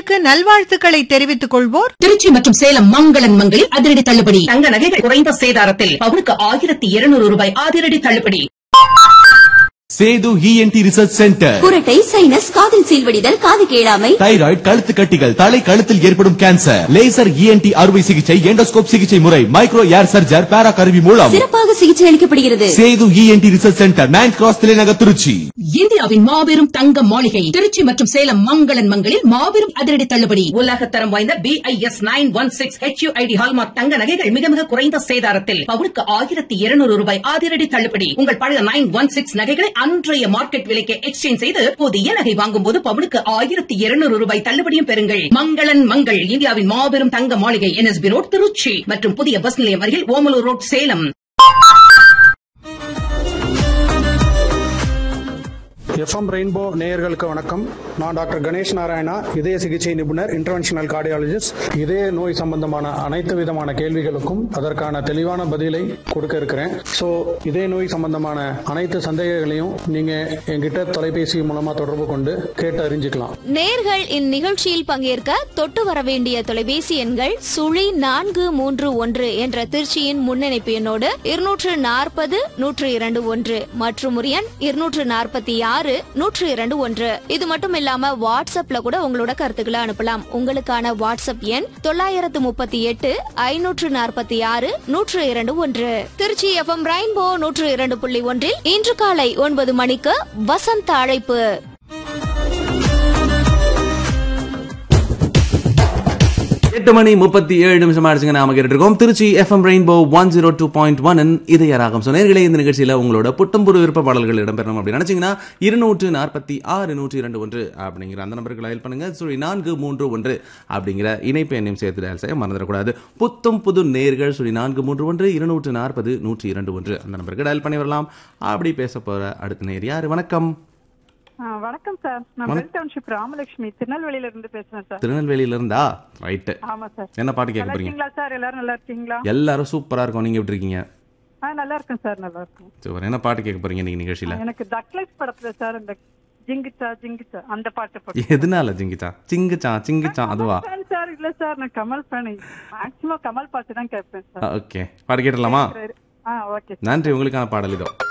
உங்களுக்கு நல்வாழ்த்துக்களை தெரிவித்துக் கொள்வோர் திருச்சி மற்றும் சேலம் மங்களன் மங்களில் அதிரடி தள்ளுபடி தங்க நகைகள் குறைந்த சேதாரத்தில் பவுனுக்கு ஆயிரத்தி இருநூறு ரூபாய் அதிரடி தள்ளுபடி சேது இஎன்டி ரிசர்ச் சென்டர் குரட்டை சைனஸ் காதில் சீல்வடிதல் காது கேளாமை தைராய்டு கழுத்து கட்டிகள் தலை கழுத்தில் ஏற்படும் கேன்சர் லேசர் இஎன்டி அறுவை சிகிச்சை எண்டோஸ்கோப் சிகிச்சை முறை மைக்ரோ ஏர் சர்ஜர் பேரா கருவி மூலம் சிறப்பாக சிகிச்சை அளிக்கப்படுகிறது Sethu ENT research centre main cross தலைநகர் திருச்சி இந்தியாவின் மாபெரும் தங்க மாளிகை திருச்சி மற்றும் சேலம் மங்களன் மங்களில் மாபெரும் அதிரடி தள்ளுபடி உலகத்தரம் வாய்ந்த B I S nine one six HUID hallmark தங்க நகைகள் மிக மிக குறைந்த சேதாரத்தில் பவுனுக்கு ஆயிரத்தி இருநூறு ரூபாய் அதிரடி தள்ளுபடி உங்கள் பழைய நைன் ஒன் சிக்ஸ் நகைகளை அன்றைய மார்க்கெட் விலைக்கு எக்ஸ்சேஞ்ச் செய்து புதிய நகை வாங்கும் போது பவுனுக்கு ஆயிரத்தி இருநூறு ரூபாய் தள்ளுபடியும் பெறுங்கள் மங்களன் மங்கள் இந்தியாவின் மாபெரும் தங்க மாளிகை என்எஸ்பி ரோட் திருச்சி மற்றும் புதிய பஸ் நிலையம் அருகில் Omalur road Salem FM rainbow நேயர்களுக்கு வணக்கம் நான் டாக்டர் கணேஷ் நாராயணா இதய சிகிச்சை நிபுணர் இன்டர்வென்ஷனல் கார்டியாலஜிஸ்ட் இதய நோய் சம்பந்தமான அனைத்து விதமான கேள்விகளுக்கும் அதற்கான தெளிவான பதிலை கொடுக்க இருக்கிறேன் ஸோ இதய நோய் சம்பந்தமான அனைத்து சந்தேகங்களையும் நீங்க என்கிட்ட தொலைபேசி மூலமா தொடர்பு கொண்டு கேட்டு அறிஞ்சுக்கலாம் நேர்கள் இந்நிகழ்ச்சியில் பங்கேற்க தொட்டு வர வேண்டிய தொலைபேசி எண்கள் சுழி நான்கு மூன்று ஒன்று என்ற திருச்சியின் முன்னிணைப்பு எண்ணோடு இருநூற்று நாற்பது நூற்று இரண்டு ஒன்று மற்றும் ஒரு எண் இருநூற்று நாற்பத்தி ஆறு நூற்று இரண்டு ஒன்று இது மட்டும் இல்லாம வாட்ஸ்அப்ல கூட உங்களோட கருத்துக்களை அனுப்பலாம் உங்களுக்கான வாட்ஸ்அப் எண் தொள்ளாயிரத்து முப்பத்தி எட்டு ஐநூற்று நாற்பத்தி ஆறு நூற்று இரண்டு ஒன்று திருச்சி எஃப்எம் ரெயின்போ நூற்று இரண்டு புள்ளி ஒன்றில் இன்று காலை ஒன்பது மணிக்கு வசந்த அழைப்பு எட்டு மணி முப்பத்தி ஏழு நிமிஷம் ஆயிடுச்சுங்க நாம கேட்டுட்டு இருக்கோம் Trichy FM rainbow one zero two point one இதய ராகம் ஸோ நேர்களே இந்த நிகழ்ச்சியில உங்களோட புத்தம்புது விருப்ப பாடல்கள் இடம்பெறணும் அப்படின்னு நினைச்சீங்கன்னா இருநூற்று நாற்பத்தி ஆறு நூற்றி இரண்டு ஒன்று அப்படிங்கிற அந்த நம்பருக்கு டயல் பண்ணுங்க சொல்லி நான்கு மூன்று ஒன்று அப்படிங்கிற இணைப்பு எண்ணையும் சேர்த்து டயல் செய்ய மறந்துடக்கூடாது புத்தம் புது நேர்கள் சொல்லி நான்கு மூன்று ஒன்று இருநூற்று நாற்பது நூற்றி இரண்டு ஒன்று அந்த நம்பருக்கு டயல் பண்ணி வரலாம் அப்படி பேச போற அடுத்த நேர் யாரு வணக்கம் ஆ, வணக்கம் சார் நான் வணக்கம். பெல் டவுன்ஷிப் ராமலட்சுமி திருநெல்வேலியில இருந்து பேசுறேன் சார் திருநெல்வேலியில இருந்தா ரைட்டு ஆமா சார் என்ன பாட்டு கேட்க நல்லா போறீங்க இருக்கீங்களா சார் எல்லாரும் நல்லா இருக்கீங்களா எல்லாரும் சூப்பரா இருக்கும் நீங்க எப்படி இருக்கீங்க ஆ நல்லா இருக்கேன் சார் நல்லா இருக்கும் சூப்பர் என்ன பாட்டு கேட்க போறீங்க இன்னைக்கு நிகழ்ச்சியில எனக்கு டக்லைஸ் படத்துல சார் இந்த ஜிங்கிச்சா ஜிங்கிச்சா அந்த பாட்டு போட்டு எதனால ஜிங்கிச்சா சிங்குச்சா சிங்குச்சா அதுவா ஃபேன் சார் இல்ல சார் நான் கமல் ஃபேன் மேக்ஸிமம் கமல் பாட்டு தான் கேட்பேன் சார் ஓகே பாட்டு கேட்டுடலாமா ஆ ஓகே நன்றி உங்களுக்கான பாடல் இதோ